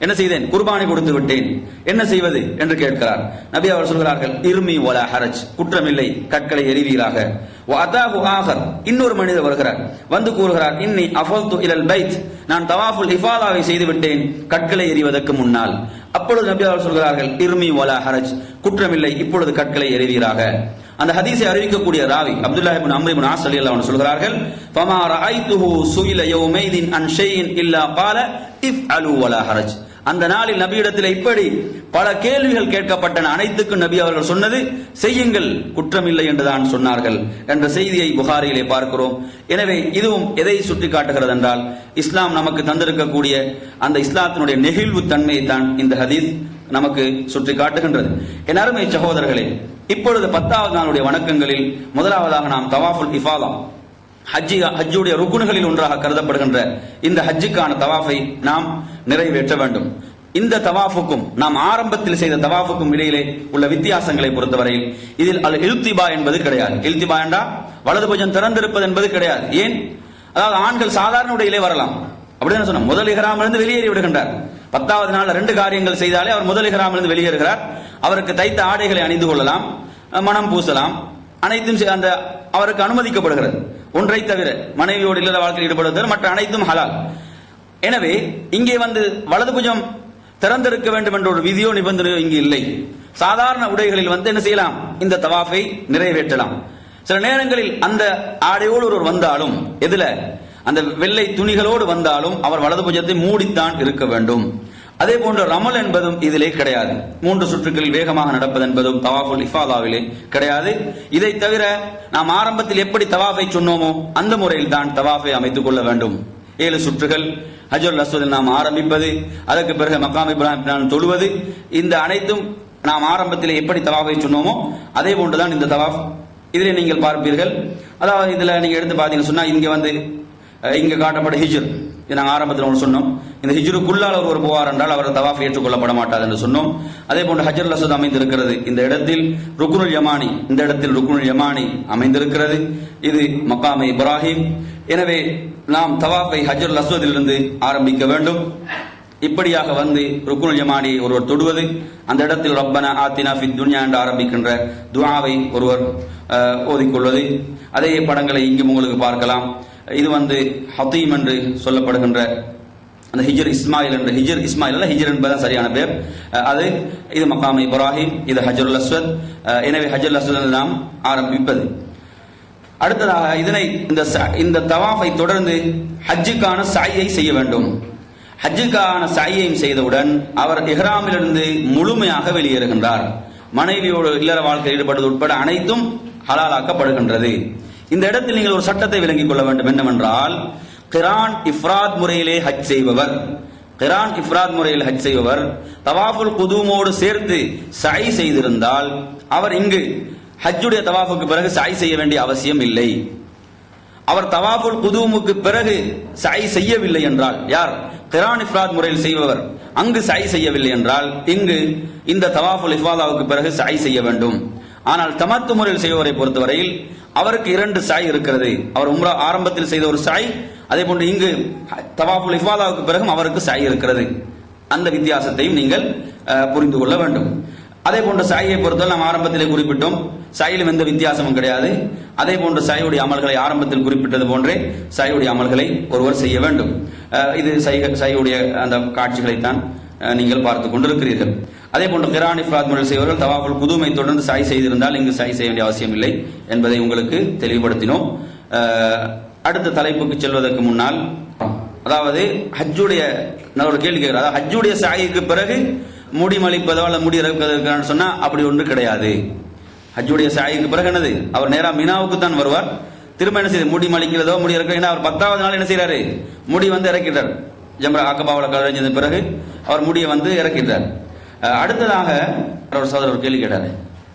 என்ன செய்தேன் குர்பானி கொடுத்து விட்டேன் என்ன செய்வது என்று கேட்கிறார் நபி அவர் சொல்கிறார்கள் இருமி ஒல ஹரஜ் குற்றமில்லை கற்களை எறிவீராக வஅதாஹு ஆகர் இன்னொரு மனிதர் வருகிறார் வந்து கூறுகிறார் இன்னி அஃபல்து இலல் பைத் நான் தவாஃபுல் இஃபாதாவை செய்து விட்டேன் கற்களை எறிவதற்கு முன்னால் அப்பொழுது நபி அவர் சொல்கிறார்கள் இருமி ஒல ஹரஜ் குற்றமில்லை இப்பொழுது கற்களை எறிவீராக அந்த ஹதீஸை அறிவிக்கக்கூடிய ராவி Abdullah ibn Amr ibn As ரலியல்லாஹு அன்ஹு சொல்கிறார்கள் ஃபமா ரஅய்துஹு சுயில யௌமைதின் அன் ஷைஇன் இல்லா قال இஃப்அலு வலா ஹரஜ் அந்த நாளில் நபியிடத்தில் இப்படி பல கேள்விகள் கேட்கப்பட்டன அனைத்துக்கும் நபி அவர்கள் சொன்னது செய்யுங்கள் குற்றமில்லை என்றுதான் சொன்னார்கள் என்ற செய்தியை புகாரியிலே பார்க்கிறோம் எனவே இதுவும் எதை சுட்டி காட்டுகிறது என்றால் இஸ்லாம் நமக்கு தந்திருக்கக்கூடிய அந்த இஸ்லாத்தினுடைய நெகிழ்வு தன்மையை தான் இந்த ஹதீஸ் நமக்கு சுட்டி காட்டுகின்றது என் அருமை சகோதரர்களே இப்பொழுது பத்தாவது நாளுடைய வணக்கங்களில் முதலாவதாக நாம் தவாஃபுல் இஃபாதா ஹஜ்ஜி ஹஜ்ஜுடைய ருக்குன்களில் ஒன்றாக கருதப்படுகின்ற இந்த ஹஜ்ஜுக்கான தவாஃபை நாம் நிறைவேற்ற வேண்டும் இந்த தவாஃபுக்கும் நாம் ஆரம்பத்தில் செய்த தவாஃபுக்கும் இடையிலே உள்ள வித்தியாசங்களை பொறுத்தவரையில் இதில் அல் இல்திபா என்பது கிடையாது இல்திபா என்றா வலது புஜம் திறந்திருப்பது என்பது கிடையாது ஏன் அதாவது ஆண்கள் சாதாரண உடையிலே வரலாம் அப்படின்னு சொன்ன முதல் இஹ்ராமிலிருந்து வெளியேறி விடுகின்றார் பத்தாவது நாள் ரெண்டு காரியங்கள் செய்தாலே அவர் முதல் இஹ்ராமிலிருந்து வெளியேறுகிறார் அவருக்கு தைத்த ஆடைகளை அணிந்து கொள்ளலாம் மனம் பூசலாம் அனைத்தும் செ- அந்த அவருக்கு அனுமதிக்கப்படுகிறது ஒன்றை தவிர மனைவியோடு இல்லற வாழ்க்கையில் ஈடுபடுவது மற்ற அனைத்தும் ஹலால் எனவே இங்கே வந்து வலது புஜம் திறந்திருக்க வேண்டும் என்ற ஒரு விதியோ நிபந்தனையோ இங்கு இல்லை சாதாரண உடைகளில் வந்து என்ன செய்யலாம் இந்த தவாஃபை நிறைவேற்றலாம் சில நேரங்களில் அந்த ஆடையோடு ஒருவர் வந்தாலும் எதுல அந்த வெள்ளை துணிகளோடு வந்தாலும் அவர் வலது புஜத்தை மூடித்தான் இருக்க வேண்டும் அதே போன்ற ரமல் என்பதும் இதிலே கிடையாது மூன்று சுற்றுகளில் வேகமாக நடப்பது என்பதும் தவாஃபுல் இஃபாதாவிலே கிடையாது இதை தவிர நாம் ஆரம்பத்தில் எப்படி தவாஃபை சொன்னோமோ அந்த முறையில் தான் தவாஃபை அமைத்துக் கொள்ள வேண்டும் ஏழு சுற்றுகள் ஹஜர் அஸ்வதில் நாம் ஆரம்பிப்பது அதற்கு பிறகு மக்காம் இப்ராஹிம் நாம் தொழுவது இந்த அனைத்தும் நாம் ஆரம்பத்தில் எப்படி தவாஃபை சொன்னோமோ அதே போன்றுதான் இந்த தவாஃப் இதிலே நீங்கள் பார்ப்பீர்கள் அதாவது இதுல நீங்க எடுத்து பார்த்தீங்கன்னு சொன்னா இங்க வந்து அஹ், இங்க காட்டப்பட்ட ஹிஜ்ர் இது நாங்கள் ஆரம்பத்தில் ஒன்று சொன்னோம் இந்த ஹிஜ்ருக்குள்ளால் ஒருவர் போவார் என்றால் அவர் தவாஃப் ஏற்றுக்கொள்ளப்பட மாட்டார் என்று சொன்னோம் அதே போன்று ஹஜர் அசத் அமைந்திருக்கிறது இந்த இடத்தில் ருக்குனுல் யமானி இந்த இடத்தில் ருக்குனுல் யமானி அமைந்திருக்கிறது இது மக்காமே இப்ராஹிம் எனவே நாம் தவாஃபை ஹஜர் அஸ்வதிலிருந்து ஆரம்பிக்க வேண்டும் இப்படியாக வந்து ருக்குனுல் யமானியை ஒருவர் தொடுவது அந்த இடத்தில் ரப்பனா ஆத்தினா ஃபித் துன்யா என்று ஆரம்பிக்கின்ற துஆவை ஒருவர் அஹ், ஓதிக்கொள்வது அதே படங்களை இங்கும் உங்களுக்கு பார்க்கலாம் இது வந்து ஹத்தீம் என்று சொல்லப்படுகின்ற அந்த ஹிஜர் இஸ்மாயில் என்ற ஹிஜர் இஸ்மாயில் அல்ல ஹிஜர் என்பதுதான் சரியான பேர் அஹ், அது இது மக்காம இப்ராஹிம் இது ஹஜருல் அஸ்வத் அஹ், எனவே ஹஜருல் அஸ்வத் என்று நாம் ஆரம்பிப்பது அடுத்ததாக இதனை இந்த ச- இந்த தவாஃபை தொடர்ந்து ஹஜ்ஜுக்கான சாயை செய்ய வேண்டும் ஹஜ்ஜுக்கான சாயையும் செய்தவுடன் அவர் இஹ்ராமிலிருந்து முழுமையாக வெளியேறுகின்றார் மனைவியோடு இல்லற வாழ்க்கையில் ஈடுபடுவது உட்பட அனைத்தும் ஹலாலாக்கப்படுகின்றது இந்த இடத்தில் நீங்கள் ஒரு சட்டத்தை விளங்கிக் கொள்ள வேண்டும் என்னவென்றால் கிரான் இஃப்ராத் முறையிலே ஹஜ் செய்பவர் கிரான் இஃப்ராத் முறையில் ஹஜ் செய்பவர் தவாஃபுல் குதூமோடு சேர்த்து சை செய்திருந்தால் அவர் இங்கு ஹஜ்ஜுடைய தவாஃபுக்கு பிறகு சாய் செய்ய வேண்டிய அவசியம் இல்லை அவர் தவாஃபுல் குதூமுக்கு பிறகு சாய் செய்யவில்லை என்றால் யார் கிரான் இஃப்ராத் முறையில் செய்பவர் அங்கு சாய் செய்யவில்லை என்றால் இங்கு இந்த தவாஃபுல் இஃபாதாவுக்கு பிறகு சாய் செய்ய வேண்டும் ஆனால் தமத்து முறையில் செய்பவரை பொறுத்தவரையில் அவருக்கு இரண்டு சாய் இருக்கிறது அவர் உம்ரா ஆரம்பத்தில் செய்த ஒரு சாய் அதே போன்று இங்கு தவாஃபுல் இஃபாதாவுக்கு பிறகும் அவருக்கு சாய் இருக்கிறது அந்த வித்தியாசத்தையும் நீங்கள் அஹ், புரிந்து கொள்ள வேண்டும் அதே போன்ற சாயை பொறுத்தவரை நாம் ஆரம்பத்திலே குறிப்பிட்டோம் சாயிலும் எந்த வித்தியாசமும் கிடையாது அதே போன்ற சாயுடைய அமல்களை ஆரம்பத்தில் குறிப்பிட்டது போன்றே சாயுடைய அமல்களை ஒருவர் செய்ய வேண்டும் அஹ், இது சை- சாயுடைய அந்த காட்சிகளைத்தான் அஹ், நீங்கள் பார்த்து கொண்டிருக்கிறீர்கள் அதே போன்று கிரான் இஃப்ராத் முறை செய்வர்கள் தவாஃபுல் குதுமை தொடர்ந்து சாய் செய்திருந்தால் இங்கு சாய் செய்ய வேண்டிய அவசியம் இல்லை என்பதை உங்களுக்கு தெளிவுபடுத்தினோம் அஹ், அடுத்த தலைப்புக்கு செல்வதற்கு முன்னால் அதாவது ஹஜ்ஜுடைய நான் ஒரு கேள்வி கேட்கிறேன் அதாவது ஹஜ்ஜுடைய சாயிக்கு பிறகு முடி மலிப்பதோ அல்ல முடி இறப்பதற்கான சொன்னா அப்படி ஒன்று கிடையாது ஹஜ்ஜுடைய சாயிக்கு பிறகு என்னது அவர் நேரா மினாவுக்கு தான் வருவார் திரும்ப என்ன செய்யுது முடி மலிக்கிறதோ முடி இறக்க ஏன்னா அவர் பத்தாவது நாள் என்ன செய்யறாரு முடி வந்து இறக்கிறார் ஜம்ரா ஆக்கபாவில் கலைஞ்சது பிறகு அவர் முடியை வந்து இறக்கிறார் அஹ் அடுத்ததாக ஒரு சோதரர் ஒரு கேள்வி கேட்டாரு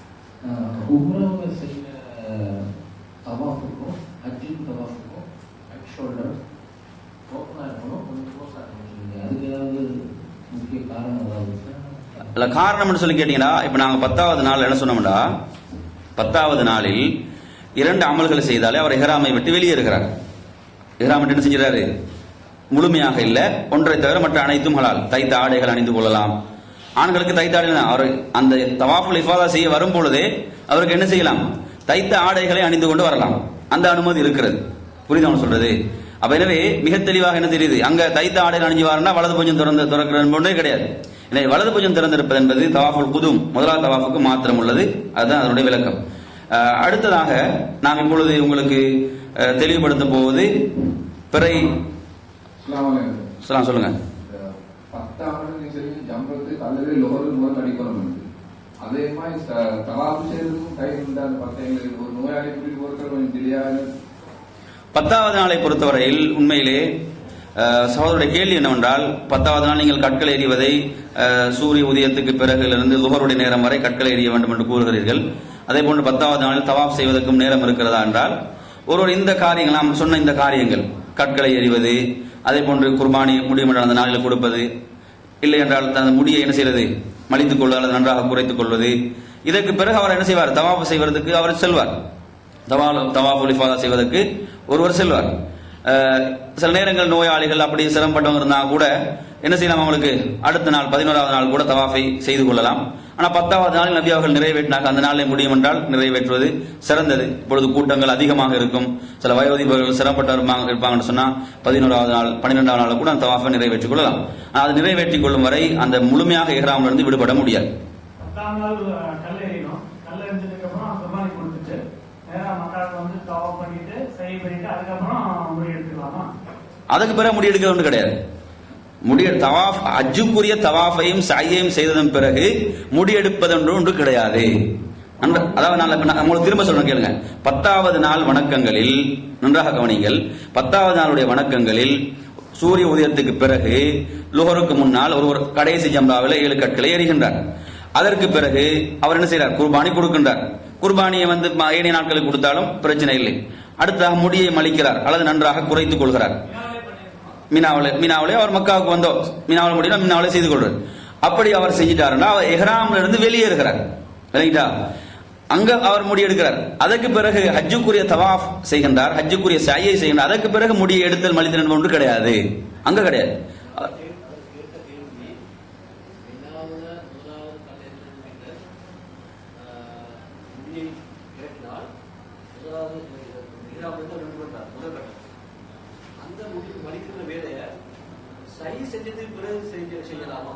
உம்ராவை செய்ய தவாஃபுக்கும் ஹஜ்ஜின் தவாஃபுக்கும் ஹெட் ஷோல்டர் ஓப்பனாக இருக்கணும் கொஞ்சம் க்ளோஸாக இருக்கணும் சொல்லுங்க அதுக்கு ஏதாவது முக்கிய காரணம் ஏதாவது இருக்கா? இல்ல காரணம்னு சொல்லி கேட்டீங்கன்னா இப்ப நாங்க பத்தாவது நாள் என்ன சொன்னோம்டா பத்தாவது நாளில் இரண்டு அமல்களை செய்தாலே அவர் இஹ்ராமை விட்டு வெளியேறுகிறார் இஹ்ராம் விட்டு என்ன செஞ்சிடறாரு முழுமையாக இல்ல ஒன்றை தவிர மற்ற அனைத்தும் ஹலால் தைத்த ஆடைகள் அணிந்து கொள்ளலாம் ஆண்களுக்கு தைத்த ஆடைகள் அவர் அந்த தவாஃபுல் இஃபாதா செய்ய வரும் பொழுதே அவருக்கு என்ன செய்யலாம் தைத்த ஆடைகளை அணிந்து கொண்டு வரலாம் அந்த அனுமதி இருக்கிறது புரியுதா அவன் சொல்றது அப்ப எனவே மிக தெளிவாக என்ன தெரியுது அங்க தைத்த ஆடைகள் அணிஞ்சு வரனா வலது கொஞ்சம் திறந்து திறக்கிறது ஒன்றே கிடையாது எனவே வலது கொஞ்சம் திறந்திருப்பது என்பது தவாஃபுல் குதும் முதலாவது தவாஃபுக்கு மாத்திரம் உள்ளது அதுதான் அதனுடைய விளக்கம் அஹ், அடுத்ததாக நாம் இப்பொழுது உங்களுக்கு அஹ், தெளிவுபடுத்த போவது பிறை அஸ்ஸலாமு சொல்லலாம் சொல்லுங்க இந்த பத்தாவது சரி ஜம்பத்து அல்லது லோகரு முதல் அடிக்கணும் இருக்கு அதே மாதிரி த- தவாப்பு செய்யறதுக்கும் கை உண்டு அந்த பத்து எங்களுக்கு ஒரு நோயாளி கூட்டிட்டு போறது கொஞ்சம் தெரியாது பத்தாவது நாளை பொறுத்தவரையில் உண்மையிலே அஹ், சகோதரருடைய கேள்வி என்னவென்றால் பத்தாவது நாள் நீங்கள் கற்கள் எறிவதை அஹ், சூரிய உதயத்துக்கு பிறகிலிருந்து லுகருடைய நேரம் வரை கற்களை எறிய வேண்டும் என்று கூறுகிறீர்கள் அதே போன்று பத்தாவது நாளில் தவாப் செய்வதற்கும் நேரம் இருக்கிறதா என்றால் ஒருவர் இந்த காரியங்கள் நாம் சொன்ன இந்த காரியங்கள் கற்களை எறிவது அதே போன்று குர்பானி முடியும் அந்த நாளில் கொடுப்பது இல்லை என்றால் தனது முடியை என்ன செய்வது மலித்துக் கொள்வது அல்லது நன்றாக குறைத்துக் கொள்வது இதற்கு பிறகு அவர் என்ன செய்வார் தவாப் செய்வதற்கு அவர் செல்வார் தவால் தவாஃபுல் இஃபாதா செய்வதற்கு ஒருவர் செல்வார் அஹ், சில நேரங்கள் நோயாளிகள் அப்படி சிரமப்பட்டவங்க இருந்தா கூட என்ன செய்யலாம் அவங்களுக்கு அடுத்த நாள் பதினோராவது நாள் கூட தவாஃபை செய்து கொள்ளலாம் ஆனா பத்தாவது நாளில் நபி அவர்கள் நிறைவேற்றினாக்க அந்த நாளில் முடியும் என்றால் நிறைவேற்றுவது சிறந்தது இப்பொழுது கூட்டங்கள் அதிகமாக இருக்கும் சில வயோதிபர்கள் சிரமப்பட்டவர் இருப்பாங்க- இருப்பாங்கன்னு சொன்னா பதினோராவது நாள் பன்னிரெண்டாவது நாள் கூட அந்த தவாஃபை நிறைவேற்றிக் கொள்ளலாம் ஆனா அது நிறைவேற்றிக் கொள்ளும் வரை அந்த முழுமையாக இஹ்ராமிலிருந்து இருந்து விடுபட முடியாது பத்தாம் நாள் கல் எறியணும் கல் எரிஞ்சதுக்கு அப்புறம் குர்பானி கொடுத்துட்டு நேரா மக்களுக்கு வந்து தவா பண்ணிட்டு சரி பண்ணிட்டு அதுக்கப்புறம் முடி எடுத்துக்கலாமா அதுக்கு பிறகு முடி எடுக்கிறது ஒன்று கிடையாது முடி தவாஃப் அஜுக்குரிய தவாஃபையும் சாயையும் செய்ததன் பிறகு முடி எடுப்பது ஒன்று ஒன்று கிடையாது நன்ற- அதாவது நான் இப்ப நான் உங்களுக்கு திரும்ப சொல்றேன் கேளுங்க பத்தாவது நாள் வணக்கங்களில் நன்றாக கவனிங்கள் பத்தாவது நாளுடைய வணக்கங்களில் சூரிய உதயத்துக்கு பிறகு லுஹருக்கு முன்னால் ஒருவர் கடைசி ஜம்பாவில் ஏழு கற்களை எறிகின்றார் அதற்கு பிறகு அவர் என்ன செய்றார் குர்பானி கொடுக்கின்றார் குர்பானியை வந்து ம- ஏனைய நாட்களுக்கு கொடுத்தாலும் பிரச்சனை இல்லை அடுத்ததாக முடியை மலிக்கிறார் அல்லது நன்றாக குறைத்துக் கொள்கிறார் மீனாவிலே மீனாவிலே அவர் மக்காவுக்கு வந்தோ மீனாவில் முடியும் மீனாவிலே செய்து கொள்றார் அப்படி அவர் செஞ்சிட்டாருன்னா அவர் எஹ்ராம்ல இருந்து வெளியேறுகிறார் விளங்கிட்டா அங்க அவர் முடி எடுக்கிறார் அதற்கு பிறகு ஹஜ்ஜுக்குரிய தவாஃப் செய்கின்றார் ஹஜ்ஜுக்குரிய சாயை செய்கின்றார் அதற்கு பிறகு முடியை எடுத்தல் மலித்தல் ஒன்று கிடையாது அங்க கிடையாது கேட்ட கேள்வி இரண்டாவது முதலாவது கல்யாணத்தின் பின்னர் ஆஹ், முடியை கேட்டால் முதலாவது ஈராவது ரெண்டு பண்ணார் முதல் கட்டம் அந்த முடி மடிக்கிற வேலையை சரி செஞ்சதுக்கு பிறகு செஞ்ச செய்யலாமா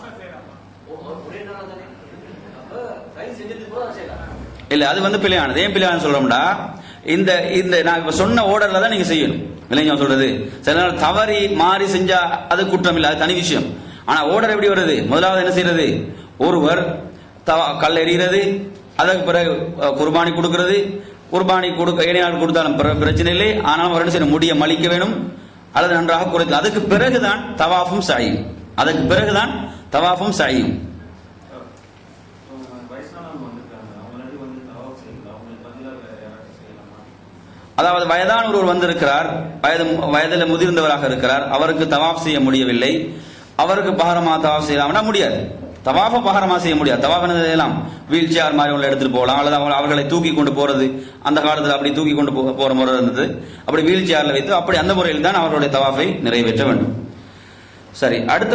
ஓ, ஒரே நாள் தானே அப்ப சரி செஞ்சதுக்கு பிறகு அதை செய்யலாம் இல்ல அது வந்து பிழையானது ஏன் பிழையானது சொல்றோம்டா இந்த இந்த நான் இப்ப சொன்ன ஓர்டர்ல தான் நீங்க செய்யணும் இல்லைங்க சொல்றது சில நேரம் தவறி மாறி செஞ்சா அது குற்றம் இல்லை அது தனி விஷயம் ஆனா ஓர்டர் எப்படி வருது முதலாவது என்ன செய்யறது ஒருவர் தவ- கல் எறிகிறது அதற்கு பிறகு அஹ், குர்பானி கொடுக்கிறது குர்பானி கொடுக்க ஏழை நாள் கொடுத்தாலும் பிர- பிரச்சனை இல்லை ஆனால் அவர் என்ன செய்யணும் முடிய மலிக்க வேணும் அல்லது நன்றாக குறைத்து அதுக்கு பிறகுதான் தவாஃபும் சாயும் அதுக்கு பிறகுதான் தவாஃபும் சாயும் வயசானவங்க வந்திருக்காங்க அவங்களாட்டி வந்து தவாப் செய்யலாம் அவங்களுக்கு பதிலாக வேற யாராச்சும் செய்யலாமா அதாவது வயதான ஒருவர் வந்திருக்கிறார் வயது வயதில் முதிர்ந்தவராக இருக்கிறார் அவருக்கு தவாப் செய்ய முடியவில்லை அவருக்கு பகரமா தவாப் செய்யலாம்னா முடியாது தவாஃப பகரமா செய்ய முடியாது தவாஃப் என்ன செய்யலாம் வீல் சேர் மாதிரி உள்ள எடுத்துட்டு போகலாம் அல்லது அவங்க அவர்களை தூக்கி கொண்டு போறது அந்த காலத்தில் அப்படி தூக்கி கொண்டு போ- போற முறை இருந்தது அப்படி வீல் சேர்ல வைத்து அப்படி அந்த முறையில் தான் அவர்களுடைய தவாஃபை நிறைவேற்ற வேண்டும் சரி அடுத்த